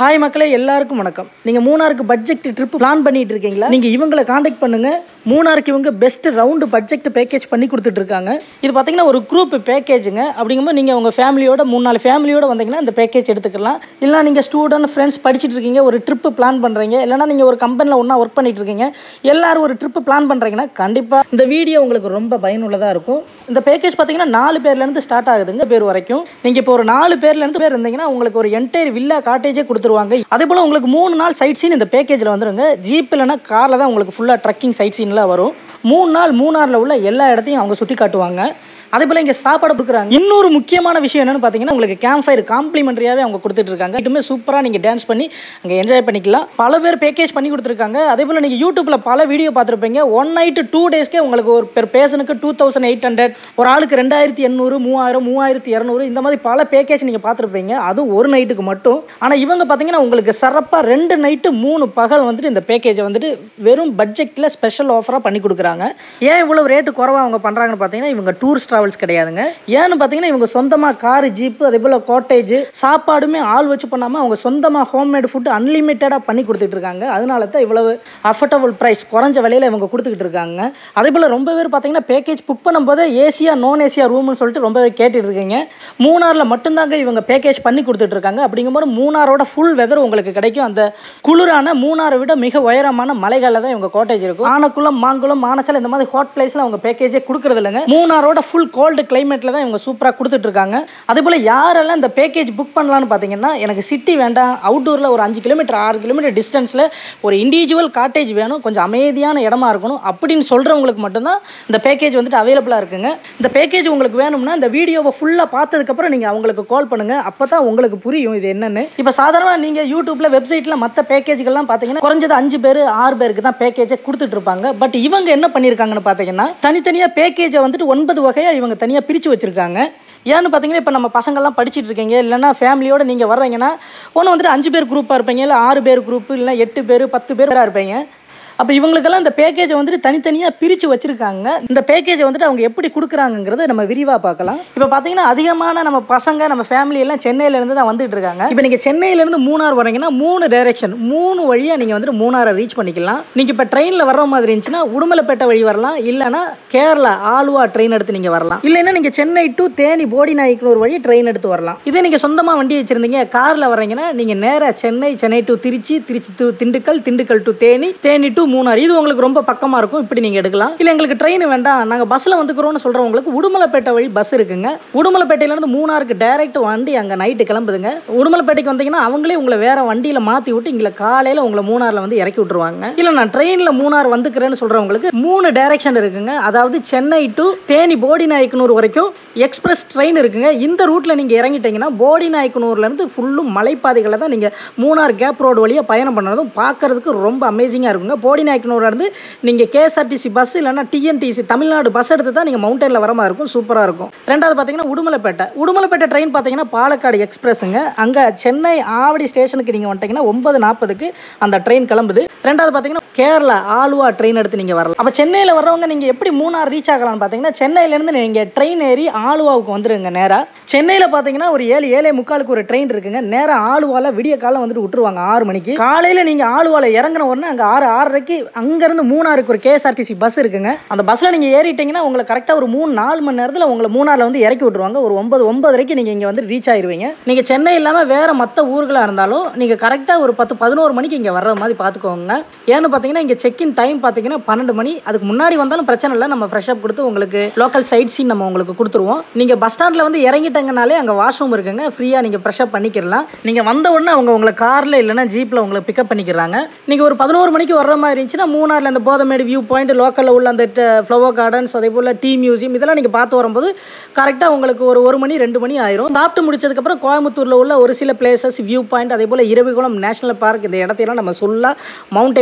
hi மக்களே எல்லாருக்கும் வணக்கம் நீங்கள் மூணாருக்கு பட்ஜெட் ட்ரிப் பிளான் பண்ணிட்டு இருக்கீங்களா நீங்கள் இவங்களை காண்டாக்ட் பண்ணுங்க மூணாருக்கு இவங்க பெஸ்ட் ரவுண்டு பட்ஜெட் பேக்கேஜ் பண்ணி கொடுத்துட்டு இருக்காங்க இது பார்த்தீங்கன்னா ஒரு குரூப் பேக்கேஜுங்க அப்படிங்கும்போது நீங்கள் உங்கள் ஃபேமிலியோட மூணு நாலு ஃபேமிலியோட வந்தீங்கன்னா இந்த பேக்கேஜ் எடுத்துக்கலாம் இல்லைனா நீங்கள் ஸ்டூடெண்ட் ஃப்ரெண்ட்ஸ் படிச்சுட்டு இருக்கீங்க ஒரு ட்ரிப்பு பிளான் பண்ணுறீங்க இல்லைனா நீங்கள் ஒரு கம்பெனியில் ஒன்றா ஒர்க் பண்ணிட்டு இருக்கீங்க எல்லாரும் ஒரு ட்ரிப்பு பிளான் பண்ணுறீங்கன்னா கண்டிப்பாக இந்த வீடியோ உங்களுக்கு ரொம்ப பயனுள்ளதாக இருக்கும் இந்த பேக்கேஜ் பார்த்தீங்கன்னா நாலு பேர்லேருந்து ஸ்டார்ட் ஆகுதுங்க பேர் வரைக்கும் நீங்கள் இப்போ ஒரு நாலு பேர்லேருந்து பேர் இருந்தீங்கன்னா உங்களுக்கு ஒரு என்டையர் வில்லா காட்டேஜே கொடுத்துருவாங்க அதே போல் உங்களுக்கு மூணு நாள் சைட் சீன் இந்த பேக்கேஜில் வந்துருங்க ஜீப் இல்லைனா காரில் தான் உங்களுக்கு ஃபுல்லாக ட்ரக்கிங் சைட் சீன்லாம் வரும் மூணு நாள் மூணாரில் உள்ள எல்லா இடத்தையும் அவங்க சுற்றி காட்டுவாங்க அதே போல் இங்கே சாப்பாடு கொடுக்குறாங்க இன்னொரு முக்கியமான விஷயம் என்னென்னு பார்த்தீங்கன்னா உங்களுக்கு கேம்ப் ஃபயர் காம்ப்ளிமெண்ட்ரியாகவே அவங்க கொடுத்துட்டு இருக்காங்க இதுவுமே சூப்பராக நீங்கள் டான்ஸ் பண்ணி அங்கே என்ஜாய் பண்ணிக்கலாம் பல பேர் பேக்கேஜ் பண்ணி கொடுத்துருக்காங்க அதே போல் நீங்கள் யூடியூப்பில் பல வீடியோ பார்த்துருப்பீங்க ஒன் நைட்டு டூ டேஸ்க்கே உங்களுக்கு ஒரு பெர் பேசனுக்கு டூ தௌசண்ட் எயிட் ஹண்ட்ரட் ஒரு ஆளுக்கு ரெண்டாயிரத்தி எண்ணூறு மூவாயிரம் மூவாயிரத்தி இரநூறு இந்த மாதிரி பல பேக்கேஜ் நீங்கள் பார்த்துருப்பீங்க அதுவும் ஒரு நைட்டுக்கு மட்டும் ஆனால் இவங்க பார்த்தீங்கன்னா உங்களுக்கு சிறப்பாக ரெண்டு நைட்டு மூணு பகல் வந்துட்டு இந்த பேக்கேஜை வந்துட்டு வெறும் பட்ஜெட்டில் ஸ்பெஷல் ஆஃபராக பண்ணி கொடுக்குறாங்க ஏன் இவ்வளோ ரேட்டு குறவாக அவங்க பண்ணுறாங்கன்னு பார்த்தீங்கன்னா இவங்க டூரிஸ்ட் ட்ராவல்ஸ் கிடையாதுங்க ஏன்னு பார்த்தீங்கன்னா இவங்க சொந்தமாக காரு ஜீப்பு அதே போல் கோட்டேஜ் சாப்பாடுமே ஆள் வச்சு பண்ணாமல் அவங்க சொந்தமாக ஹோம்மேட் ஃபுட்டு அன்லிமிட்டடாக பண்ணி கொடுத்துட்டு இருக்காங்க அதனால தான் இவ்வளவு அஃபோர்டபுள் ப்ரைஸ் குறைஞ்ச விலையில் இவங்க கொடுத்துக்கிட்டு இருக்காங்க அதே போல் ரொம்ப பேர் பார்த்தீங்கன்னா பேக்கேஜ் புக் பண்ணும்போது ஏசியா நான் ஏசியா ரூம்னு சொல்லிட்டு ரொம்ப பேர் கேட்டுட்டு இருக்கீங்க மூணாரில் மட்டும்தாங்க இவங்க பேக்கேஜ் பண்ணி கொடுத்துட்டு இருக்காங்க அப்படிங்கும்போது மூணாரோட ஃபுல் வெதர் உங்களுக்கு கிடைக்கும் அந்த குளிரான மூணாரை விட மிக உயரமான மலைகளில் தான் இவங்க கோட்டேஜ் இருக்கும் ஆனக்குளம் மாங்குளம் மானச்சல் இந்த மாதிரி ஹாட் பிளேஸில் அவங்க பேக்கேஜே கொடுக்குறது இல்லைங்க மூணாரோட ஃபுல் கோல்டு கிளைமேட்டில் தான் இவங்க சூப்பராக கொடுத்துட்டு இருக்காங்க அதே போல் யாரெல்லாம் இந்த பேக்கேஜ் புக் பண்ணலான்னு பார்த்தீங்கன்னா எனக்கு சிட்டி வேண்டாம் அவுட்டோரில் ஒரு அஞ்சு கிலோமீட்டர் ஆறு கிலோமீட்டர் டிஸ்டன்ஸில் ஒரு இண்டிவிஜுவல் காட்டேஜ் வேணும் கொஞ்சம் அமைதியான இடமா இருக்கணும் அப்படின்னு சொல்கிறவங்களுக்கு மட்டும்தான் இந்த பேக்கேஜ் வந்துட்டு அவைலபிளாக இருக்குங்க இந்த பேக்கேஜ் உங்களுக்கு வேணும்னா இந்த வீடியோவை ஃபுல்லாக பார்த்ததுக்கப்புறம் நீங்கள் அவங்களுக்கு கால் பண்ணுங்கள் அப்போ தான் உங்களுக்கு புரியும் இது என்னென்னு இப்போ சாதாரணமாக நீங்கள் யூடியூப்பில் வெப்சைட்டில் மற்ற பேக்கேஜ்கள்லாம் பார்த்தீங்கன்னா குறைஞ்சது அஞ்சு பேர் ஆறு பேருக்கு தான் பேக்கேஜை கொடுத்துட்டு இருப்பாங்க பட் இவங்க என்ன பண்ணியிருக்காங்கன்னு பார்த்தீங்கன்னா தனித்தனியாக பேக்கேஜை வந்துட்டு ஒன்பது வகையாக இவங்க தனியாக பிரித்து வச்சுருக்காங்க ஏன்னு பார்த்தீங்கன்னா இப்போ நம்ம பசங்கள்லாம் படிச்சுட்டு இருக்கீங்க இல்லைன்னா ஃபேமிலியோடு நீங்கள் வர்றீங்கன்னா ஒன்று வந்துட்டு அஞ்சு பேர் குரூப்பாக இருப்பீங்க இல்லை ஆறு பேர் குரூப் இல்லை எட்டு பேர் பத்து பேராக இருப்பீங்க அப்போ இவங்களுக்கெல்லாம் இந்த பேக்கேஜை வந்துட்டு தனித்தனியாக பிரித்து வச்சுருக்காங்க இந்த பேக்கேஜை வந்துட்டு அவங்க எப்படி கொடுக்குறாங்கங்கிறத நம்ம விரிவாக பார்க்கலாம் இப்போ பார்த்தீங்கன்னா அதிகமான நம்ம பசங்க நம்ம ஃபேமிலி எல்லாம் சென்னையிலேருந்து தான் வந்துட்டு இருக்காங்க இப்போ நீங்கள் சென்னையிலேருந்து மூணார் வரீங்கன்னா மூணு டைரெக்ஷன் மூணு வழியாக நீங்கள் வந்துட்டு மூணாரை ரீச் பண்ணிக்கலாம் நீங்கள் இப்போ ட்ரெயினில் வர்ற மாதிரி இருந்துச்சுன்னா உடுமலைப்பேட்டை வழி வரலாம் இல்லைன்னா கேரளா ஆலுவா ட்ரெயின் எடுத்து நீங்கள் வரலாம் இல்லைன்னா நீங்கள் சென்னை டு தேனி போடி நாயக்கனூர் வழி ட்ரெயின் எடுத்து வரலாம் இதே நீங்கள் சொந்தமாக வண்டி வச்சுருந்தீங்க காரில் வரீங்கன்னா நீங்கள் நேராக Chennai Chennai to Trichy Trichy to Dindigul Dindigul to Theni Theni to Munnar இது உங்களுக்கு ரொம்ப பக்கமாக இருக்கும் இப்படி நீங்கள் எடுக்கலாம் இல்லை எங்களுக்கு ட்ரெயின் வேண்டாம் நாங்கள் பஸ்ஸில் வந்துக்கிறோம்னு சொல்கிறவங்களுக்கு உடுமலைப்பேட்டை வழி பஸ் இருக்குங்க உடுமலைப்பேட்டையிலேருந்து மூணாருக்கு டைரக்ட் வண்டி அங்கே நைட்டு கிளம்புதுங்க உடுமலைப்பேட்டைக்கு வந்தீங்கன்னா அவங்களே உங்களை வேற வண்டியில் மாற்றி விட்டு இங்கே காலையில் உங்களை மூணாரில் வந்து இறக்கி விட்டுருவாங்க இல்லை நான் ட்ரெயினில் மூணார் வந்துக்கிறேன்னு சொல்கிறவங்களுக்கு மூணு டைரக்ஷன் இருக்குங்க அதாவது சென்னை டு தேனி போடி நாயக்கனூர் வரைக்கும் எக்ஸ்பிரஸ் ட்ரெயின் இருக்குங்க இந்த ரூட்டில் நீங்கள் இறங்கிட்டீங்கன்னா போடி நாயக்கனூர்லேருந்து ஃபுல்லும் மலைப்பாதைகளை தான் நீங்கள் மூணார் கேப் ரோடு வழியாக பயணம் பண்ணுறதும் பார்க்கறதுக்கு ரொம்ப அமேசிங்காக இருக்குங்க போடி நாயக்கனூர்லேருந்து நீங்கள் கேஎஸ்ஆர்டிசி பஸ் இல்லைன்னா டிஎன்டிசி தமிழ்நாடு பஸ் எடுத்து தான் நீங்கள் மவுண்டனில் வர மாதிரி இருக்கும் சூப்பராக இருக்கும் ரெண்டாவது பார்த்தீங்கன்னா உடுமலைப்பேட்டை உடுமலைப்பேட்டை ட்ரெயின் பார்த்தீங்கன்னா பாலக்காடு எக்ஸ்பிரஸுங்க அங்கே சென்னை ஆவடி ஸ்டேஷனுக்கு நீங்கள் வந்துட்டீங்கன்னா ஒன்பது நாற்பதுக்கு அந்த ட்ரெயின் கிளம்புது ரெண்டாவது பார்த்தீங்கன்னா கேரளா ஆலுவா ட்ரெயின் எடுத்து நீங்கள் வரலாம் அப்போ சென்னையில் வர்றவங்க நீங்கள் எப்படி மூணார் ரீச் ஆகலாம்னு பார்த்தீங்கன்னா சென்னையிலேருந்து நீங்கள் ட்ரெயின் ஏறி ஆலுவாவுக்கு வந்துருங்க நேராக சென்னையில் பார்த்தீங்கன்னா ஒரு ஏழு ஏழே முக்காலுக்கு ஒரு ட்ரெயின் இருக்குங்க நேராக ஆலுவாவில் விடிய காலம் வந்துட்டு விட்டுருவாங்க ஆறு மணிக்கு காலையில் நீங்கள் ஆலுவாவில் இறங்கின உடனே அங்கே ஆறு ஆறரைக்கு அங்கேருந்து மூணாருக்கு ஒரு கேஎஸ்ஆர்டிசி பஸ் இருக்குங்க அந்த பஸ்ஸில் நீங்கள் ஏறிட்டீங்கன்னா உங்களை கரெக்டாக ஒரு மூணு நாலு மணி நேரத்தில் உங்களை மூணாரில் வந்து இறக்கி விட்ருவாங்க ஒரு ஒன்பது ஒன்பதரைக்கு நீங்கள் இங்கே வந்து ரீச் ஆயிருவீங்க நீங்கள் சென்னை இல்லாமல் வேறு மற்ற ஊர்களாக இருந்தாலும் நீங்கள் கரெக்டாக ஒரு பத்து பதினோரு மணிக்கு இங்கே வர்ற மாதிரி பார்த்துக்கோங்க ஏன்னு பார்த்தீங்கன்னா இங்கே செக்இன் டைம் பார்த்தீங்கன்னா பன்னெண்டு மணி அதுக்கு முன்னாடி வந்தாலும் பிரச்சனை இல்லை நம்ம ஃப்ரெஷ் அப் கொடுத்து உங்களுக்கு லோக்கல் சைட் சீன் நம்ம உங்களுக்கு கொடுத்துருவோம் நீங்கள் பஸ் ஸ்டாண்டில் வந்து இறங்கிட்டங்கனாலே அங்கே வாஷ்ரூம் இருக்குங்க ஃப்ரீயாக நீங்கள் ஃப்ரெஷ் அப் பண்ணிக்கிறலாம் நீங்கள் வந்த உடனே அவங்க உங்களை காரில் இல்லைன்னா ஜீப்பில் உங்களை பிக்கப் பண்ணிக்கிறாங்க நீங்கள் ஒரு பதினோரு மணிக்கு வர்ற மாதிரி இருந்துச்சுன்னா மூணாரில் அந்த போதமேடு வியூ பாயிண்ட் லோக்கலில் உள்ள அந்த ஃப்ளவர் கார்டன்ஸ் அதே போல் டீ மியூசியம் இதெல்லாம் நீங்கள் பார்த்து வரும்போது கரெக்டாக உங்களுக்கு ஒரு ஒரு மணி ரெண்டு மணி ஆயிரும் சாப்பிட்டு முடிச்சதுக்கப்புறம் கோயம்புத்தூரில் உள்ள ஒரு சில பிளேசஸ் வியூ பாயிண்ட் அதே போல் இரவிகுளம் நேஷனல் பார்க் இந்த இடத்தையெல்லாம் நம்ம சொல்லா மவுண்டெயின்லாம் சுற்றி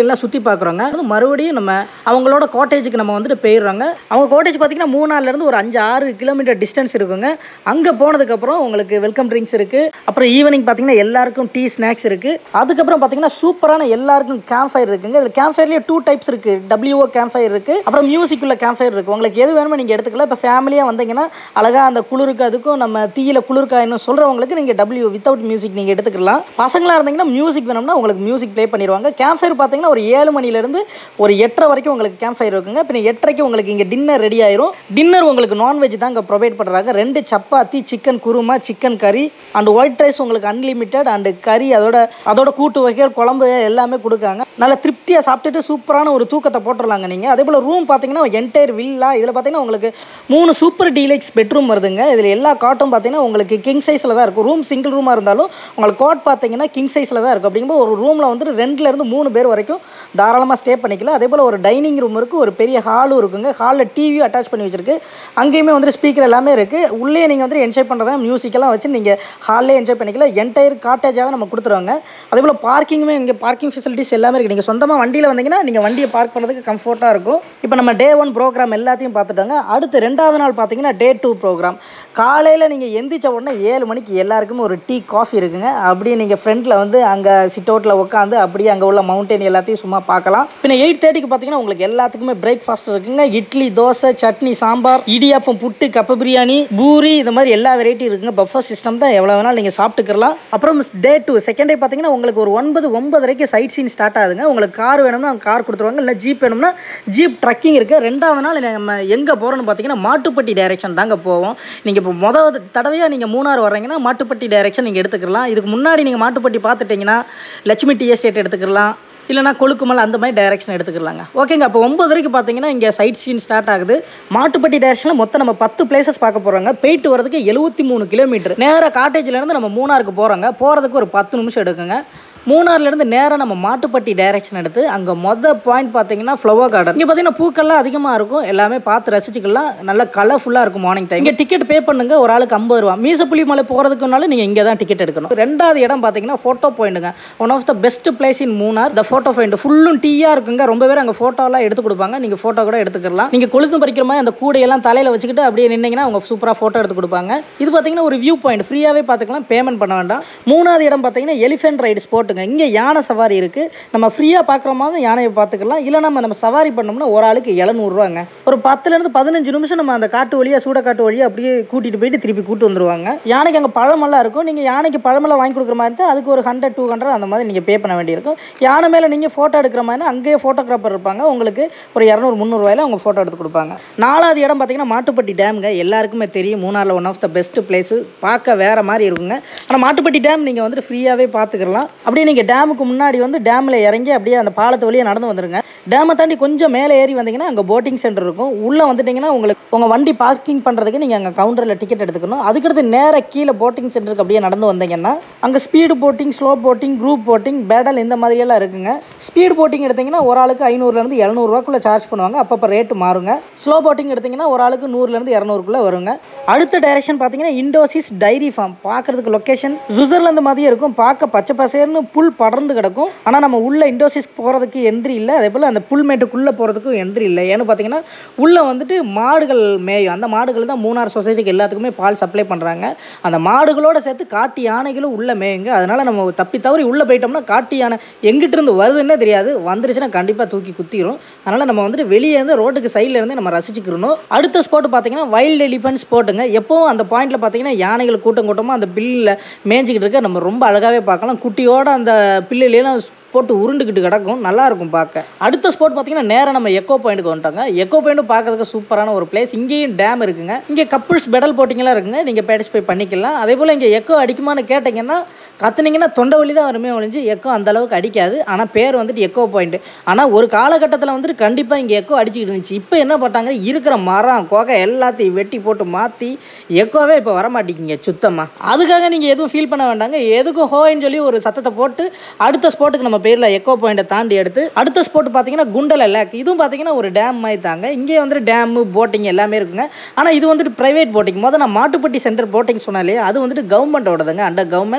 பார்க்குறோங்க அது மறுபடியும் நம்ம அவங்களோட கோட்டேஜுக்கு நம்ம வந்துட்டு போயிடுறாங்க அவங்க கோட்டேஜ் பார்த்தீங்கன்னா மூணாறுலேருந்து ஒரு அஞ்சு ஆறு கிலோமீட்டர் டிஸ்டன்ஸ் இருக்குங்க அங்கே போனதுக்கப்புறம் உங்களுக்கு வெல்கம் ட்ரிங்க்ஸ் இருக்குது அப்புறம் ஈவினிங் பார்த்தீங்கன்னா எல்லாருக்கும் டீ ஸ்நாக்ஸ் இருக்குது அதுக்கப்புறம் பார்த்தீங்கன்னா சூப்பரான எல்லாருக்கும் கேம்ப் ஃபயர் இருக்குங்க இதில் கேம்ப் ஃபயர்லேயே டூ டைப்ஸ் இருக்குது டபிள்யூஓ கேம்ப் ஃபயர் இருக்குது அப்புறம் மியூசிக் உள்ள கேம்ப் ஃபயர் இருக்குது உங்களுக்கு எது வேணுமோ நீங்கள் எடுத்துக்கலாம் இப்போ ஃபேமிலியாக வந்தீங்கன்னா அழகாக அந்த குளிருக்கு அதுக்கும் நம்ம தீயில குளிர்காயணும் சொல்கிறவங்களுக்கு நீங்கள் டபிள்யூ வித்தவுட் மியூசிக் நீங்கள் எடுத்துக்கலாம் பசங்களாக இருந்தீங்கன்னா மியூசிக் வேணும்னா உங்களுக்கு மியூசிக் ப்ளே பண்ணிடுவாங்க கேம்ப் ஃபயர் பார்த்தீங்கன்னா ஒரு ஏழு மணிலேருந்து ஒரு எட்டரை வரைக்கும் உங்களுக்கு கேம்ப் ஃபயர் இருக்குங்க இப்போ எட்டரைக்கு உங்களுக்கு இங்கே டின்னர் ரெடி ஆயிரும் டின்னர் உங்களுக்கு நான்வெஜ் தான் இங்கே ப்ரொவைட் பண்ணுறாங்க ரெண்டு சப்பாத்தி சிக்கன் குருமா சிக்கன் கறி அண்ட் ஒயிட் ரைஸ் உங்களுக்கு அன்லிமிட்டெட் அண்ட் கறி அதோட அதோட கூட்டு வகைகள் குழம்பு எல்லாமே கொடுக்காங்க நல்லா திருப்தியாக சாப்பிட்டுட்டு சூப்பரான ஒரு தூக்கத்தை போட்டுடலாங்க நீங்கள் அதே போல் ரூம் பார்த்தீங்கன்னா என்டையர் வில்லா இதில் பார்த்தீங்கன்னா உங்களுக்கு மூணு சூப்பர் டீலக்ஸ் பெட்ரூம் வருதுங்க இதில் எல்லா காட்டும் பார்த்தீங்கன்னா உங்களுக்கு கிங் சைஸில் தான் இருக்கும் ரூம் சிங்கிள் ரூமாக இருந்தாலும் உங்களுக்கு காட் பார்த்தீங்கன்னா கிங் சைஸில் தான் இருக்கும் அப்படிங்கும்போது ஒரு ரூமில் வந்துட்டு ரெண்டுலேருந்து மூணு பேர் வரைக்கும் தாராளமாக ஸ்டே பண்ணிக்கலாம் அதே போல் ஒரு டைனிங் ரூம் இருக்குது ஒரு பெரிய ஹாலும் இருக்குங்க ஹாலில் டிவியும் அட்டாச் பண்ணி வச்சிருக்கு அங்கேயுமே வந்து ஸ்பீக்கர் எல்லாமே இருக்குது உள்ளே நீங்கள் வந்து என்ஜாய் பண்ணுறதா மியூசிக்கெல்லாம் வச்சு நீங்கள் ஹாலிலே என்ஜாய் பண்ணிக்கலாம் என்டையர் காட்டேஜாகவே நம்ம கொடுத்துருவாங்க அதே போல் பார்க்கிங்குமே இங்கே பார்க்கிங் ஃபெசிலிட்டிஸ் எல்லாமே இருக்குது நீங்கள் சொந்தமாக வண்டியில் வந்தீங்கன்னா நீங்கள் வண்டியை பார்க் பண்ணுறதுக்கு கம்ஃபர்ட்டாக இருக்கும் இப்போ நம்ம டே ஒன் ப்ரோக்ராம் எல்லாத்தையும் பார்த்துட்டோங்க அடுத்து ரெண்டாவது நாள் பார்த்தீங்கன்னா டே டூ ப்ரோக்ராம் காலையில் நீங்கள் எந்திரிச்ச உடனே ஏழு மணிக்கு எல்லாருக்குமே ஒரு டீ காஃபி இருக்குங்க அப்படியே நீங்கள் ஃப்ரண்ட்டில் வந்து அங்கே சிட் அவுட்டில் உட்காந்து அப்படியே அங்கே உள்ள மவுண்டன் எல்லாத்தையும் சும்மா பார்க்கலாம் பின்ன எயிட் தேர்ட்டிக்கு பார்த்தீங்கன்னா உங்களுக்கு எல்லாத்துக்குமே பிரேக்ஃபாஸ்ட் இருக்குங்க இட்லி தோசை சட்னி சாம்பார் இடியாப்பம் புட்டு கப்ப பிரியாணி பூரி இந்த மாதிரி எல்லா வெரைட்டி இருக்குங்க பஃபர் சிஸ்டம் தான் எவ்வளோ வேணாலும் நீங்கள் சாப்பிட்டுக்கலாம் அப்புறம் டே டூ செகண்ட் டே பார்த்தீங்கன்னா உங்களுக்கு ஒரு ஒன்பது ஒன்பதரைக்கு சைட் சீன் ஸ்டார்ட் ஆகுதுங்க உங்களுக்கு கார் வேணும்னா கார் கொடுத்துருவாங்க இல்லை ஜீப் வேணும்னா ஜீப் ட்ரக்கிங் இருக்குது ரெண்டாவது நாள் நம்ம எங்கே போகிறோம்னு பார்த்தீங்கன்னா மாட்டுப்பட்டி டைரெக்ஷன் தாங்க போவோம் நீங்கள் இப்போ மொதல் தடவையாக நீங்கள் மூணார் வர்றீங்கன்னா மாட்டுப்பட்டி டைரெக்ஷன் நீங்கள் எடுத்துக்கலாம் இதுக்கு முன்னாடி நீங்கள் மாட்டுப்பட்டி பார்த்துட்டிங்கன்னா லட்சுமி டி எஸ்டேட் எடுத்துக்கலாம் இல்லைனா கொழுக்குமல் அந்த மாதிரி டைரெக்ஷன் எடுத்துக்கலாங்க ஓகேங்க அப்போ ஒம்பது வரைக்கும் பார்த்தீங்கன்னா இங்கே சைட் சீன் ஸ்டார்ட் ஆகுது மாட்டுப்பட்டி டைரெக்ஷனில் மொத்தம் நம்ம பத்து பிளேசஸ் பார்க்க போகிறோங்க போயிட்டு வரதுக்கு எழுபத்தி மூணு கிலோமீட்டர் நேராக காட்டேஜ்லேருந்து நம்ம மூணாருக்கு போகிறோங்க போகிறதுக்கு ஒரு பத்து நிமிஷம் எடுக்குங்க மூணாறுலேருந்து நேராக நம்ம மாட்டுப்பட்டி டைரெக்ஷன் எடுத்து அங்கே மொதல் பாயிண்ட் பார்த்தீங்கன்னா ஃப்ளவர் கார்டன் இங்கே பார்த்தீங்கன்னா பூக்கள்லாம் அதிகமாக இருக்கும் எல்லாமே பார்த்து ரசிச்சுக்கலாம் நல்லா கலர்ஃபுல்லாக இருக்கும் மார்னிங் டைம் இங்கே டிக்கெட் பே பண்ணுங்க ஒரு ஆளுக்கு ஐம்பது ரூபா மீசப்புலி மலை போகிறதுக்குனாலும் நீங்கள் இங்கே தான் டிக்கெட் எடுக்கணும் ரெண்டாவது இடம் பார்த்தீங்கன்னா ஃபோட்டோ பாயிண்ட்டுங்க one of the best place in Munnar the photo point ஃபுல்லும் டீயாக இருக்குங்க ரொம்ப பேர் அங்கே ஃபோட்டோலாம் எடுத்து கொடுப்பாங்க நீங்கள் ஃபோட்டோ கூட எடுத்துக்கலாம் நீங்கள் கொளுத்து பறிக்கிற மாதிரி அந்த கூடையெல்லாம் தலையில் வச்சுக்கிட்டு அப்படியே நின்னீங்கன்னா அவங்க சூப்பராக ஃபோட்டோ எடுத்து கொடுப்பாங்க இது பார்த்தீங்கன்னா ஒரு வியூ பாயிண்ட் ஃப்ரீயாகவே பார்த்துக்கலாம் பேமெண்ட் பண்ண வேண்டாம் மூணாவது இடம் பார்த்தீங்கன்னா எலிஃபென்ட் ரைடு ஸ்போர்ட்டுங்க இங்கே யானை சவாரி இருக்குது நம்ம ஃப்ரீயாக பார்க்குற மாதிரி யானையை பார்த்துக்கலாம் இல்லை நம்ம நம்ம சவாரி பண்ணோம்னா ஒரு ஆளுக்கு எழுநூறுவாங்க ஒரு பத்துலேருந்து பதினஞ்சு நிமிஷம் நம்ம அந்த காட்டு வழியாக சூட காட்டு வழியாக அப்படியே கூட்டிகிட்டு போயிட்டு திருப்பி கூட்டு வந்துருவாங்க யானைக்கு அங்கே பழமெல்லாம் இருக்கும் நீங்கள் யானைக்கு பழமெல்லாம் வாங்கி கொடுக்குற மாதிரி இருந்தால் அதுக்கு ஒரு ஹண்ட்ரட் டூ ஹண்ட்ரட் அந்த மாதிரி நீங்கள் பே பண்ண வேண்டியிருக்கும் யானை மேலே நீங்கள் ஃபோட்டோ எடுக்கிற மாதிரி அங்கேயே ஃபோட்டோகிராஃபர் இருப்பாங்க உங்களுக்கு ஒரு இரநூறு முந்நூறுவாயில் அவங்க ஃபோட்டோ எடுத்து கொடுப்பாங்க நாலாவது இடம் பார்த்தீங்கன்னா மாட்டுப்பட்டி டேமுங்க எல்லாருக்குமே தெரியும் மூணாரில் one of the best place பார்க்க வேறு மாதிரி இருக்குங்க ஆனால் மாட்டுப்பட்டி டேம் நீங்கள் வந்துட்டு ஃப்ரீயாகவே பார்த்துக்கலாம் அப்படியே நீங்கள் டேமுக்கு முன்னாடி வந்து டேமில் இறங்கி அப்படியே அந்த பாலத்து வழியாக நடந்து வந்துருங்க டேமை தாண்டி கொஞ்சம் மேலே ஏறி வந்தீங்கன்னா அங்கே போட்டிங் சென்டர் இருக்கும் உள்ளே வந்துட்டிங்கன்னா உங்களுக்கு உங்கள் வண்டி பார்க்கிங் பண்ணுறதுக்கு நீங்கள் அங்கே கவுண்டரில் டிக்கெட் எடுத்துக்கணும் அதுக்கடுத்து நேராக கீழே போட்டிங் சென்டருக்கு அப்படியே நடந்து வந்தீங்கன்னா அங்கே speed boating slow boating group boating pedal இந்த மாதிரியெல்லாம் இருக்குங்க ஸ்பீடு போட்டிங் எடுத்தீங்கன்னா ஒரு ஆளுக்கு ஐநூறுலேருந்து இரநூறுவாக்குள்ளே சார்ஜ் பண்ணுவாங்க அப்பப்போ ரேட்டு மாறுங்க ஸ்லோ போட்டிங் எடுத்தீங்கன்னா ஒரு ஆளுக்கு நூறுலேருந்து இரநூறுக்குள்ளே வருங்க அடுத்த டைரக்ஷன் பார்த்தீங்கன்னா இண்டோசிஸ் டைரி ஃபார்ம் பார்க்குறதுக்கு லொக்கேஷன் சுவிட்சர்லாந்து மாதிரியே இருக்கும் பார்க்க பச்சை பசேர்னு புல் படர்ந்து கிடக்கும் ஆனால் நம்ம உள்ள இண்டோசிஸ் போகிறதுக்கு என்ட்ரி இல்லை அதே போல் அந்த புல்மேட்டுக்குள்ளே போகிறதுக்கும் என்ட்ரி இல்லை ஏன்னு பார்த்தீங்கன்னா உள்ளே வந்துட்டு மாடுகள் மேயும் அந்த மாடுகள் தான் மூணார் சொசைட்டிக்கு எல்லாத்துக்குமே பால் சப்ளை பண்ணுறாங்க அந்த மாடுகளோட சேர்த்து காட்டு யானைகளும் உள்ளே மேயுங்க அதனால் நம்ம தப்பி தவறி உள்ளே போயிட்டோம்னா காட்டு யானை எங்கிட்ட இருந்து வருதுன்னே தெரியாது வந்துருச்சுன்னா கண்டிப்பாக தூக்கி குத்திரும் அதனால் நம்ம வந்துட்டு வெளியே இருந்து ரோட்டுக்கு சைடில் இருந்து நம்ம ரசிச்சுக்கிறணும் அடுத்த ஸ்பாட் பார்த்தீங்கன்னா வைல்டு எலிஃபென்ட் ஸ்போர்ட்டுங்க எப்போவும் அந்த பாயிண்ட்டில் பார்த்தீங்கன்னா யானைகள் கூட்டம் கூட்டமாக அந்த பில்லில் மேய்ஞ்சிக்கிட்டு இருக்க நம்ம ரொம்ப அழகாகவே பார்க்கலாம் குட்டியோட அந்த பில்லுலாம் போட்டு உருண்டுக்கிட்டு கிடக்கும் நல்லா இருக்கும் பார்க்க அடுத்த ஸ்பாட் பார்த்தீங்கன்னா நேராக நம்ம எக்கோ பாயிண்ட்டுக்கு வந்துட்டாங்க எக்கோ பாயிண்ட்டும் பார்க்கறதுக்கு சூப்பரான ஒரு பிளேஸ் இங்கேயும் டேம் இருக்குங்க இங்கே கப்புள்ஸ் பெடல் போட்டிங்கெல்லாம் இருக்குங்க நீங்கள் பார்ட்டிசிபேட் பண்ணிக்கலாம் அதே போல் இங்கே எக்கோ அடிக்குமான்னு கேட்டிங்கன்னா கத்துனீங்கன்னா தொண்டை வலி தான் வருமே ஒழிஞ்சு எக்கோ அந்த அளவுக்கு அடிக்காது ஆனால் பேர் வந்துட்டு எக்கோ பாயிண்ட் ஆனால் ஒரு காலகட்டத்தில் வந்துட்டு கண்டிப்பாக இங்கே எக்கோ அடிச்சுக்கிட்டு இருந்துச்சு இப்போ என்ன பண்ணாங்க இருக்கிற மரம் கொகை எல்லாத்தையும் வெட்டி போட்டு மாற்றி எக்கோவே இப்போ வரமாட்டேங்கிங்க சுத்தமாக அதுக்காக நீங்கள் எதுவும் ஃபீல் பண்ண வேண்டாங்க எதுக்கும் ஹோன்னு சொல்லி ஒரு சத்தத்தை போட்டு அடுத்த ஸ்பாட்டுக்கு நம்ம பேரில் எக்கோ பாயிண்ட்டை தாண்டி எடுத்து அடுத்த ஸ்பாட் பார்த்தீங்கன்னா குண்டல லேக் இதுவும் பார்த்தீங்கன்னா ஒரு டேம் மாதிரி தாங்க இங்கே வந்துட்டு டேமு போட்டிங் எல்லாமே இருக்குங்க ஆனால் இது வந்துட்டு ப்ரைவேட் போட்டிங் முதல்ல நான் மாட்டுப்பட்டி சென்டர் போட்டிங் சொன்னாலே அது வந்துட்டு கவர்மெண்ட்டோடதுங்க அண்டர் கவர்மெண்ட் ஆனால்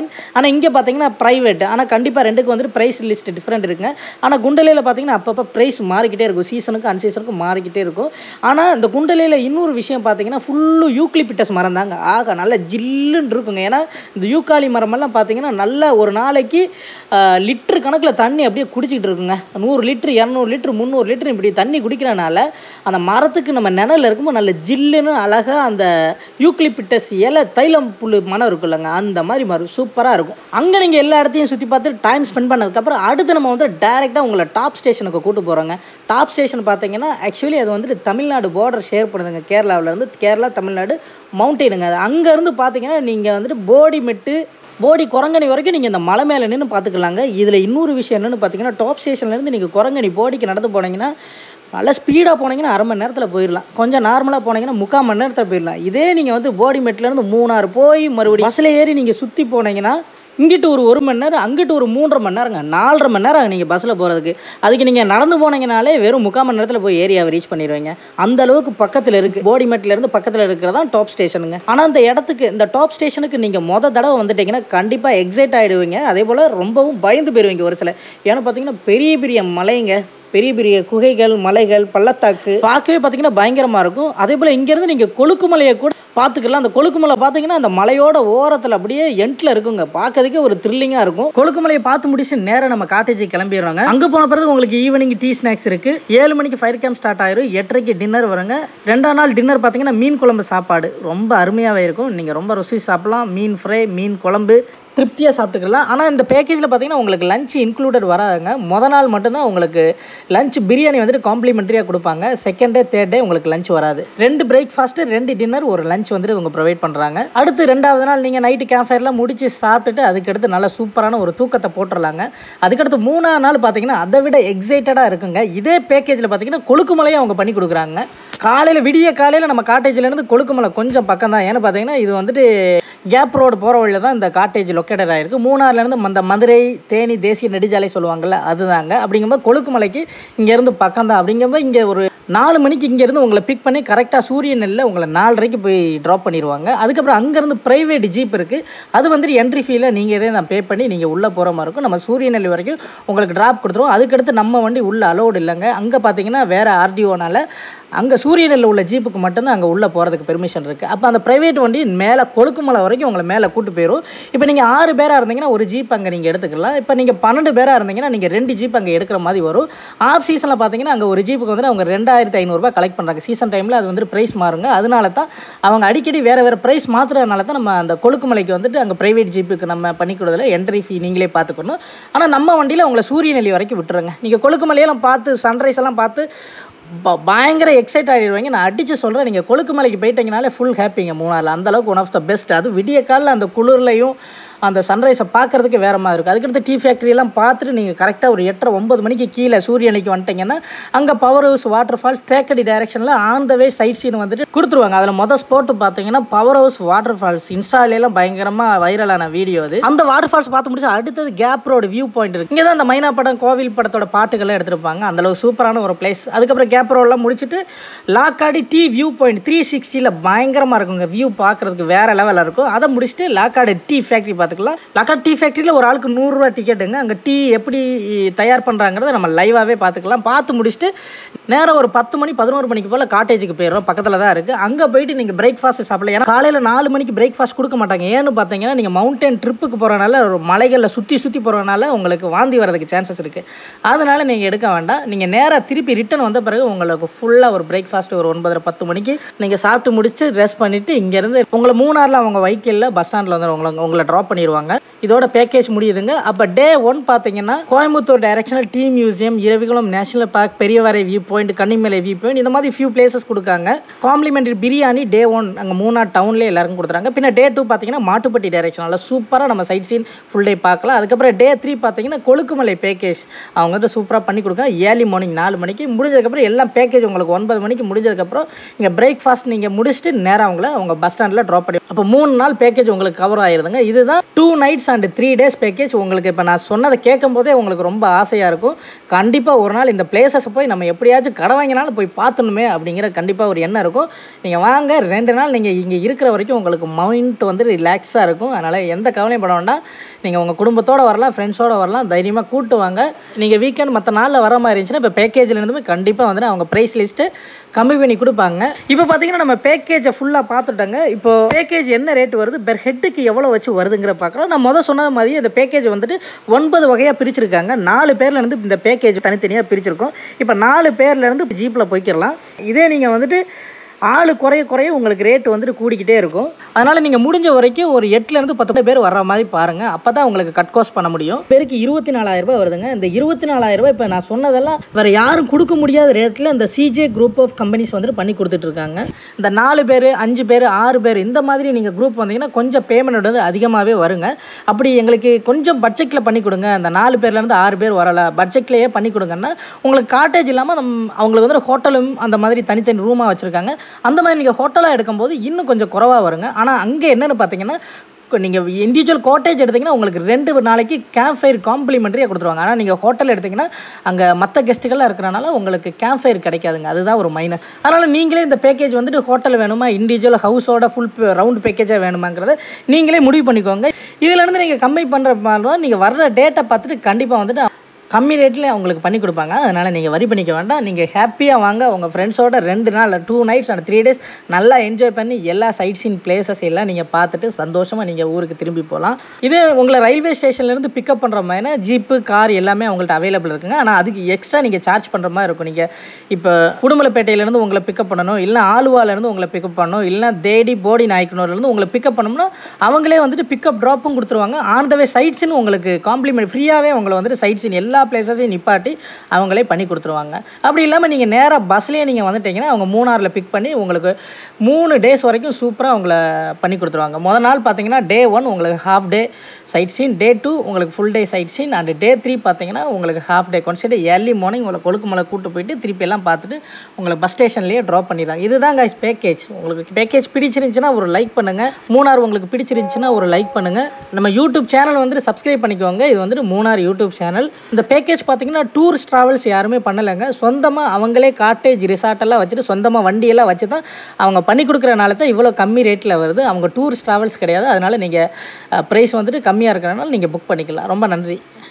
ஆனால் இங்கே பார்த்தீங்கன்னா ப்ரைவேட் ஆனால் கண்டிப்பாக ரெண்டுக்கு வந்துட்டு ப்ரைஸ் லிஸ்ட் டிஃப்ரெண்ட் இருக்குங்க ஆனால் குண்டலையில் பார்த்தீங்கன்னா அப்பப்போ ப்ரைஸ் மாறிக்கிட்டே இருக்கும் சீசனுக்கு அன்சீசனுக்கு மாறிக்கிட்டே இருக்கும் ஆனால் இந்த குண்டலையில் இன்னொரு விஷயம் பார்த்தீங்கன்னா ஃபுல்லு யூக்லிபிட்டஸ் மரம் தாங்க ஆக நல்ல ஜில்லுன்னு இருக்குங்க ஏன்னா இந்த யூக்காலி மரமெல்லாம் பார்த்தீங்கன்னா நல்ல ஒரு நாளைக்கு லிட்டர் கணக்கில் தண்ணி அப்படியே குடிச்சிக்கிட்டு இருக்குங்க நூறு லிட்டர் இரநூறு லிட்டர் முந்நூறு லிட்டர் இப்படி தண்ணி குடிக்கிறனால அந்த மரத்துக்கு நம்ம நிழல் இருக்கும்போது நல்ல ஜில்லுன்னு அழகாக அந்த யூக்லிபிட்டஸ் இலை தைலம் புல் மனம் இருக்குல்லங்க அந்த மாதிரி மரம் சூப்பராக இருக்கும் அங்கே நீங்கள் எல்லா இடத்தையும் சுற்றி பார்த்து டைம் ஸ்பெண்ட் பண்ணதுக்கப்புறம் அடுத்து நம்ம வந்து டேரெக்டாக உங்களை டாப் ஸ்டேஷனுக்கு கூட்டு போகிறோங்க டாப் ஸ்டேஷன் பார்த்தீங்கன்னா ஆக்சுவலி அது வந்துட்டு தமிழ்நாடு பார்டர் ஷேர் பண்ணுதுங்க கேரளாவிலேருந்து கேரளா தமிழ்நாடு மவுண்டெயினுங்க அது அங்கேருந்து பார்த்தீங்கன்னா நீங்கள் வந்துட்டு போடிமெட்டு போடி குரங்கணி வரைக்கும் நீங்கள் இந்த மலை மேலே நின்று பார்த்துக்கலாங்க இதில் இன்னொரு விஷயம் என்னென்னு பார்த்தீங்கன்னா டாப் ஸ்டேஷன்லேருந்து நீங்கள் குரங்கணி போடிக்கு நடந்து போனீங்கன்னா நல்லா ஸ்பீடாக போனீங்கன்னா அரை மணி நேரத்தில் போயிடலாம் கொஞ்சம் நார்மலாக போனீங்கன்னா முக்கால் மணி நேரத்தில் போயிடலாம் இதே நீங்கள் வந்து போடிமெட்லேருந்து மூணாறு போய் மறுபடியும் பஸ்ஸில் ஏறி நீங்கள் சுற்றி போனீங்கன்னா இங்கிட்டு ஒரு ஒரு மணி நேரம் அங்கிட்டு ஒரு மூன்றரை மணி நேரங்க நாலரை மணி நேரம் நீங்கள் பஸ்ஸில் போகிறதுக்கு அதுக்கு நீங்கள் நடந்து போனீங்கனாலே வெறும் முக்கால் மணி நேரத்தில் போய் ஏரியாவை ரீச் பண்ணிடுவீங்க அந்த அளவுக்கு பக்கத்தில் இருக்குது போடிமெட்லேருந்து பக்கத்தில் இருக்கிறதா டாப் ஸ்டேஷனுங்க ஆனால் அந்த இடத்துக்கு இந்த டாப் ஸ்டேஷனுக்கு நீங்கள் மொத தடவை வந்துட்டீங்கன்னா கண்டிப்பாக எக்ஸைட் ஆகிடுவீங்க அதே போல் ரொம்பவும் பயந்து போயிடுவீங்க ஒரு சில ஏன்னா பார்த்தீங்கன்னா பெரிய பெரிய மலைங்க பெரிய பெரிய குகைகள் மலைகள் பள்ளத்தாக்கு பார்க்கவே பார்த்தீங்கன்னா பயங்கரமாக இருக்கும் அதே போல் இங்கேருந்து நீங்கள் கொழுக்குமலையை கூட பார்த்துக்கலாம் அந்த கொழுக்குமலை பார்த்தீங்கன்னா அந்த மலையோட ஓரத்தில் அப்படியே எண்ட்ல இருக்குங்க பார்க்கறதுக்கே ஒரு த்ரில்லிங்காக இருக்கும் கொழுக்குமலையை பார்த்து முடிச்சு நேராக நம்ம காட்டேஜுக்கு கிளம்பிடுறாங்க அங்கே போன பிறகு உங்களுக்கு ஈவினிங் டீ ஸ்நாக்ஸ் இருக்கு ஏழு மணிக்கு ஃபயர் கேம்ப் ஸ்டார்ட் ஆயிரும் எட்டரைக்கு டின்னர் வருங்க ரெண்டாம் நாள் டின்னர் பார்த்தீங்கன்னா மீன் குழம்பு சாப்பாடு ரொம்ப அருமையாகவே இருக்கும் நீங்கள் ரொம்ப ருசி சாப்பிடலாம் மீன் ஃப்ரை மீன் குழம்பு திருப்தியாக சாப்பிட்டுக்கலாம் ஆனால் இந்த பேக்கேஜில் பார்த்தீங்கன்னா உங்களுக்கு லஞ்ச் இன்க்ளூடட் வராதுங்க முத நாள் மட்டும்தான் உங்களுக்கு லஞ்ச் பிரியாணி வந்துட்டு காம்ப்ளிமெண்ட்ரியாக கொடுப்பாங்க செகண்ட் டே தேர்ட் டே உங்களுக்கு லஞ்ச் வராது ரெண்டு பிரேக்ஃபாஸ்ட்டு ரெண்டு டின்னர் ஒரு லஞ்ச் வந்துட்டு இவங்க ப்ரொவைட் பண்ணுறாங்க அடுத்து ரெண்டாவது நாள் நீங்கள் நைட்டு கேம்ப் ஃபயர்லாம் முடிச்சு சாப்பிட்டுட்டு அதுக்கடுத்து நல்ல சூப்பரான ஒரு தூக்கத்தை போட்டுடலாங்க அதுக்கடுத்து மூணாவது நாள் பார்த்தீங்கன்னா அதை விட எக்ஸைட்டடாக இருக்குங்க இதே பேக்கேஜில் பார்த்தீங்கன்னா கொழுக்குமலையை அவங்க பண்ணி கொடுக்குறாங்க காலையில் விடிய காலையில் நம்ம காட்டேஜ்லேருந்து கொழுக்குமலை கொஞ்சம் பக்கம் தான் ஏன்னு பார்த்தீங்கன்னா இது வந்துட்டு கேப் ரோடு போகிற வழியில் தான் இந்த காட்டேஜ் லொக்கேட்டட் ஆகிருக்கு மூணாறுலேருந்து அந்த மதுரை தேனி தேசிய நெடுஞ்சாலை சொல்லுவாங்கள்ல அதுதாங்க அப்படிங்கும்போது கொழுக்குமலைக்கு இங்கேருந்து பக்கம் தான் அப்படிங்கும்போது இங்கே ஒரு நாலு மணிக்கு இங்கேருந்து உங்களை பிக் பண்ணி கரெக்டாக சூரிய நெல்லில் உங்களை நாலரைக்கு போய் ட்ராப் பண்ணிடுவாங்க அதுக்கப்புறம் அங்கேருந்து ப்ரைவேட் ஜீப் இருக்குது அது வந்துட்டு என்ட்ரி ஃபீல நீங்கள் இதே நான் பே பண்ணி நீங்கள் உள்ளே போகிற மாதிரி இருக்கும் நம்ம சூரிய நெல் வரைக்கும் உங்களுக்கு ட்ராப் கொடுத்துருவோம் அதுக்கடுத்து நம்ம வண்டி உள்ளே அலோடு இல்லைங்க அங்கே பார்த்தீங்கன்னா வேறு ஆர்டிஓனால அங்கே சூரியனில் உள்ள ஜீப்புக்கு மட்டும்தான் அங்கே உள்ளே போகிறதுக்கு பெர்மிஷன் இருக்குது அப்போ அந்த ப்ரைவேட் வண்டி மேலே கொழுக்குமலை வரைக்கும் உங்களை மேலே கூட்டு போயிடும் இப்போ நீங்கள் ஆறு பேராக இருந்தீங்கன்னா ஒரு ஜீப் அங்கே நீங்கள் எடுத்துக்கலாம் இப்போ நீங்கள் பன்னெண்டு பேராக இருந்தீங்கன்னா நீங்கள் ரெண்டு ஜீப் அங்கே எடுக்கிற மாதிரி வரும் ஆஃப் சீசனில் பார்த்தீங்கன்னா அங்கே ஒரு ஜீப்புக்கு வந்து அவங்க ரெண்டாயிரத்தி ஐநூறுரூவா கலெக்ட் பண்ணுறாங்க சீசன் டைமில் அது வந்துட்டு ப்ரைஸ் மாறுங்க அதனால தான் அவங்க அடிக்கடி வேறு வேறு ப்ரைஸ் மாற்றுறதுனால தான் நம்ம அந்த கொழுக்குமலைக்கு வந்துட்டு அங்கே ப்ரைவேட் ஜீப்புக்கு நம்ம பண்ணி கொடுறதுல என்ட்ரி ஃபீ நீங்களே பார்த்துக்கணும் ஆனால் நம்ம வண்டியில் உங்களை சூரியநெல்லி வரைக்கும் விட்டுருங்க நீங்கள் கொழுக்குமலையெல்லாம் பார்த்து சன்ரைஸ் எல்லாம் பார்த்து ப- பயங்கர எக்ஸைட் ஆகிடுவாங்க நான் அடித்து சொல்கிறேன் நீங்கள் கொழுக்குமலைக்கு போயிட்டீங்கனாலே ஃபுல் ஹாப்பிங்க மூணாரில் அந்த அளவுக்கு ஒன் ஆஃப் த பெஸ்ட் அது விடிய காலில் அந்த குளிர்லையும் அந்த சன்ரைஸை பார்க்கறதுக்கு வேறு மாதிரி இருக்கும் அதுக்கடுத்து டீ ஃபேக்ட்ரியெல்லாம் பார்த்துட்டு நீங்கள் கரெக்டாக ஒரு எட்டரை ஒம்பது மணிக்கு கீழே சூரியனுக்கு வந்துட்டீங்கன்னா அங்கே power house water falls Thekkady டைரக்ஷனில் on the way side scene வந்துட்டு கொடுத்துருவாங்க அதில் மொதல் ஸ்பாட்டு பார்த்தீங்கன்னா பவர் ஹவுஸ் வாட்டர் ஃபால்ஸ் இன்ஸ்டாலேலாம் பயங்கரமாக வைரலான வீடியோ அது அந்த வாட்டர் ஃபால்ஸ் பார்த்து முடிச்சு அடுத்தது கேப் ரோடு வியூ பாயிண்ட் இருக்கு இங்கே தான் அந்த மைனா படம் கோவில் படத்தோட பாட்டுகள்லாம் எடுத்திருப்பாங்க அந்த அளவுக்கு சூப்பரான ஒரு பிளேஸ் அதுக்கப்புறம் கேப் ரோடெலாம் முடிச்சுட்டு Lockhart tea view point three சிக்ஸ்டியில் பயங்கரமாக இருக்குங்க வியூ பார்க்குறதுக்கு வேறு லெவலில் இருக்கும் அதை முடிச்சுட்டு லாக்காடு டீ ஃபேக்ட்ரி பார்த்துக்கலாம் லாக்காடு டீ ஃபேக்ட்ரியில் ஒரு ஆளுக்கு நூறுரூவா டிக்கெட்டுங்க அங்கே டீ எப்படி தயார் பண்ணுறாங்கிறத நம்ம லைவாகவே பார்த்துக்கலாம் பார்த்து முடிச்சுட்டு நேரம் ஒரு பத்து மணி பதினோரு மணிக்கு போல் காட்டேஜுக்கு போயிடுறோம் பக்கத்தில் தான் இருக்குது அங்கே போயிட்டு நீங்கள் பிரேக்ஃபாஸ்ட் சாப்பிடலாம் ஏன்னா காலையில் நாலு மணிக்கு பிரேக்ஃபாஸ்ட் கொடுக்க மாட்டாங்க ஏன்னு பார்த்தீங்கன்னா நீங்கள் மவுண்டன் ட்ரிப்புக்கு போகிறனால மலைகளில் சுற்றி சுற்றி போகிறனால உங்களுக்கு வாந்தி வரதுக்கு சான்சஸ் இருக்குது அதனால நீங்கள் எடுக்க வேண்டாம் நீங்கள் நேராக திருப்பி ரிட்டர்ன் வந்த பிறகு உங்களுக்கு ஃபுல்லாக ஒரு பிரேக்ஃபாஸ்ட் ஒரு ஒன்பதரை பத்து மணிக்கு நீங்கள் சாப்பிட்டு முடிச்சு ரெஸ்ட் பண்ணிவிட்டு இங்கேருந்து உங்களை மூணாரில் அவங்க வைக்கலில் பஸ் ஸ்டாண்டில் வந்து உங்களை உங்களை ட்ராப் பண்ணிடுவாங்க இதோட பேக்கேஜ் முடியுதுங்க அப்போ டே ஒன் பார்த்தீங்கன்னா கோயம்புத்தூர் டைரக்ஷனல் tea museum Eravikulam national park Periyavarai view point Kannimala view point இந்த மாதிரி ஃபியூ பிளேசஸ் கொடுக்காங்க காம்ப்ளிமெண்டரி பிரியாணி டே ஒன் அங்கே மூணார் டவுன்லேயே எல்லாருக்கும் கொடுத்துறாங்க பின்ன டே டூ பார்த்தீங்கன்னா மாட்டுப்பட்டி டைரக்ஷனில் சூப்பராக நம்ம சைட் சீன் ஃபுல் டே பார்க்கலாம் அதுக்கப்புறம் டே த்ரீ பார்த்தீங்கன்னா கொழுக்குமலை பேக்கேஜ் அவங்க வந்து சூப்பராக பண்ணி கொடுக்காங்க ஏர்லி மார்னிங் நாலு மணிக்கு முடிஞ்சதுக்கப்புறம் எல்லாம் பேக்கேஜ் உங்களுக்கு ஒன்பது மணிக்கு முடிஞ்சதுக்கப்புறம் இங்கே பிரேக்ஃபாஸ்ட் நீங்கள் முடிச்சுட்டு நேராக அவங்கள அவங்க பஸ் ஸ்டாண்டில் ட்ராப் பண்ணி அப்போ மூணு நாள் பேக்கேஜ் உங்களுக்கு கவர் ஆயிருதுங்க இதுதான் two nights and three days package உங்களுக்கு இப்போ நான் சொன்னதை கேட்கும் போதே உங்களுக்கு ரொம்ப ஆசையாக இருக்கும் கண்டிப்பாக ஒரு நாள் இந்த பிளேசஸை போய் நம்ம எப்படியாச்சும் கடை வாங்கினாலும் போய் பார்த்துணுமே அப்படிங்கிற கண்டிப்பாக ஒரு எண்ணம் இருக்கும் நீங்கள் வாங்க ரெண்டு நாள் நீங்கள் இங்கே இருக்கிற வரைக்கும் உங்களுக்கு மைண்ட் வந்து ரிலாக்ஸாக இருக்கும் அதனால் எந்த கவலையும் பட வேண்டாம் நீங்கள் உங்கள் குடும்பத்தோடு வரலாம் ஃப்ரெண்ட்ஸோடு வரலாம் தைரியமாக கூட்டு வாங்க நீங்கள் வீக்கெண்ட் மற்ற நாளில் வர மாதிரி இருந்துச்சுன்னா இப்போ பேக்கேஜில் இருந்துமே கண்டிப்பாக வந்து அவங்க ப்ரைஸ் லிஸ்ட்டு கம்மி பண்ணி கொடுப்பாங்க இப்போ பார்த்தீங்கன்னா நம்ம பேக்கேஜை ஃபுல்லாக பார்த்துட்டோங்க இப்போ பேக்கேஜ் என்ன ரேட் வருது பெர் ஹெட்டுக்கு எவ்வளோ வச்சு வருதுங்கிற பார்க்குறோம் நான் முதல் சொன்னது மாதிரி இந்த பேக்கேஜ் வந்துட்டு ஒன்பது வகையாக பிரிச்சிருக்காங்க நாலு பேர்ல இருந்து இந்த பேக்கேஜ் தனித்தனியாக பிரிச்சிருக்கோம் இப்போ நாலு பேர்ல இருந்து ஜீப்பில் போய்க்கிடலாம் இதே நீங்கள் வந்துட்டு ஆள் குறைய குறைய உங்களுக்கு ரேட் வந்துட்டு கூடிக்கிட்டே இருக்கும் அதனால் நீங்கள் முடிஞ்ச வரைக்கும் ஒரு எட்டுலேருந்து பத்து பேர் வர்ற மாதிரி பாருங்கள் அப்போ தான் உங்களுக்கு கட் காஸ்ட் பண்ண முடியும் பேருக்கு இருபத்தி நாலாயிரம் ரூபாய் வருதுங்க இந்த இருபத்தி நாலாயிரம் ரூபாய் இப்போ நான் சொன்னதெல்லாம் வேறு யாரும் கொடுக்க முடியாத ரேட்டில் இந்த சிஜே குரூப் ஆஃப் கம்பெனிஸ் வந்துட்டு பண்ணி கொடுத்துட்ருக்காங்க இந்த நாலு பேர் அஞ்சு பேர் ஆறு பேர் இந்த மாதிரி நீங்கள் குரூப் வந்தீங்கன்னா கொஞ்சம் பேமெண்ட் வந்து அதிகமாகவே வருங்க அப்படி எங்களுக்கு கொஞ்சம் பட்ஜெட்டில் பண்ணி கொடுங்க அந்த நாலு பேர்லேருந்து ஆறு பேர் வரலை பட்ஜெட்லேயே பண்ணி கொடுங்கன்னா உங்களுக்கு காட்டேஜ் இல்லாமல் நம் அவங்களுக்கு வந்து ஹோட்டலும் அந்த மாதிரி தனித்தனி ரூமாக வச்சுருக்காங்க அந்த மாதிரி நீங்கள் ஹோட்டலாக எடுக்கும்போது இன்னும் கொஞ்சம் குறவாக வருங்க ஆனால் அங்கே என்னென்னு பார்த்தீங்கன்னா நீங்கள் இண்டிவிஜுவல் கோட்டேஜ் எடுத்திங்கன்னா உங்களுக்கு ரெண்டு நாளைக்கு கேம்ப் ஃபயர் காம்ப்ளிமெண்ட்ரியாக கொடுத்துருவாங்க ஆனால் நீங்கள் ஹோட்டல் எடுத்திங்கன்னா அங்கே மற்ற கெஸ்ட்டுகள்லாம் இருக்கிறனால உங்களுக்கு கேம்ப் ஃபயர் கிடைக்காதுங்க அதுதான் ஒரு மைனஸ் அதனால் நீங்களே இந்த பேக்கேஜ் வந்துட்டு ஹோட்டல் வேணுமா இண்டிவிஜுவல் ஹவுஸோட ஃபுல் ரவுண்ட் பேக்கேஜாக வேணுமாங்கிறத நீங்களே முடிவு பண்ணிக்கோங்க இதுலேருந்து நீங்கள் கம்மி பண்ணுற மாதிரி தான் நீங்கள் வர்ற டேட்டை பார்த்துட்டு கண்டிப்பாக வந்துட்டு கம்மி ரேட்டில் உங்களுக்கு பண்ணி கொடுப்பாங்க அதனால் நீங்கள் வரி பண்ணிக்க வேண்டாம் நீங்கள் ஹாப்பியாக வாங்க உங்கள் ஃப்ரெண்ட்ஸோட ரெண்டு நாள் two nights and three days நல்லா என்ஜாய் பண்ணி எல்லா சைட் சீன் பிளேசஸ் எல்லாம் நீங்கள் பார்த்துட்டு சந்தோஷமாக நீங்கள் ஊருக்கு திரும்பி போகலாம் இதே உங்களை ரயில்வே ஸ்டேஷன்லேருந்து பிக்கப் பண்ணுற மாதிரினா ஜீப்பு கார் எல்லாமே அவங்கள்ட்ட அவைலபிள் இருக்குங்க ஆனால் அதுக்கு எக்ஸ்ட்ரா நீங்கள் சார்ஜ் பண்ணுற மாதிரி இருக்கும் நீங்கள் இப்போ உடுமலைப்பேட்டையிலேருந்து உங்களை பிக்கப் பண்ணணும் இல்லை ஆலுவாலேருந்து உங்களை பிக்கப் பண்ணணும் இல்லை தேடி போடி நாய்க்கனூர்லேருந்து உங்களை பிக்கப் பண்ணணும்னா அவங்களே வந்துட்டு பிக்கப் ட்ராப்பும் கொடுத்துருவாங்க ஆன் த வே சைட்ஸ்னு உங்களுக்கு காம்ப்ளிமெண்ட் ஃப்ரீயாகவே உங்களை வந்துட்டு சைட் சீன் எல்லா பிளேசஸையும் நிப்பாட்டி அவங்களே பண்ணி கொடுத்துருவாங்க அப்படி இல்லாமல் நீங்கள் நேராக பஸ்லேயே நீங்கள் வந்துட்டீங்கன்னா அவங்க மூணாரில் பிக் பண்ணி உங்களுக்கு மூணு டேஸ் வரைக்கும் சூப்பராக உங்களை பண்ணி கொடுத்துருவாங்க முத நாள் பார்த்தீங்கன்னா டே ஒன் உங்களுக்கு half day sightseeing day two உங்களுக்கு full day sightseeing and day three பார்த்தீங்கன்னா உங்களுக்கு ஹாஃப் டே கொண்டு ஏர்லி மார்னிங் உங்களை கொழுக்குமலை கூட்டு போயிட்டு திருப்பி எல்லாம் பார்த்துட்டு உங்களை பஸ் ஸ்டேஷன்லேயே ட்ராப் பண்ணிடுறாங்க இதுதான் guys பேக்கேஜ் உங்களுக்கு பேக்கேஜ் பிடிச்சிருந்துச்சுன்னா ஒரு லைக் பண்ணுங்கள் மூணார் உங்களுக்கு பிடிச்சிருந்துச்சுன்னா ஒரு லைக் பண்ணுங்கள் நம்ம யூடியூப் சேனல் வந்துட்டு சப்ஸ்கிரைப் பண்ணிக்கோங்க இது வந்துட்டு மூணார் யூடியூப் சேனல் இந்த பேக்கேஜ் பார்த்தீங்கன்னா டூரிஸ்ட் ட்ராவல்ஸ் யாருமே பண்ணலைங்க சொந்தமாக அவங்களே காட்டேஜ் ரிசார்ட்டெல்லாம் வச்சுட்டு சொந்தமாக வண்டியெல்லாம் வச்சு தான் அவங்க பண்ணி கொடுக்குறனால தான் இவ்வளோ கம்மி ரேட்டில் வருது அவங்க டூரிஸ்ட் ட்ராவல்ஸ் கிடையாது அதனால் நீங்கள் ப்ரைஸ் வந்துட்டு கம்மியாக இருக்கிறனால நீங்கள் புக் பண்ணிக்கலாம் ரொம்ப நன்றி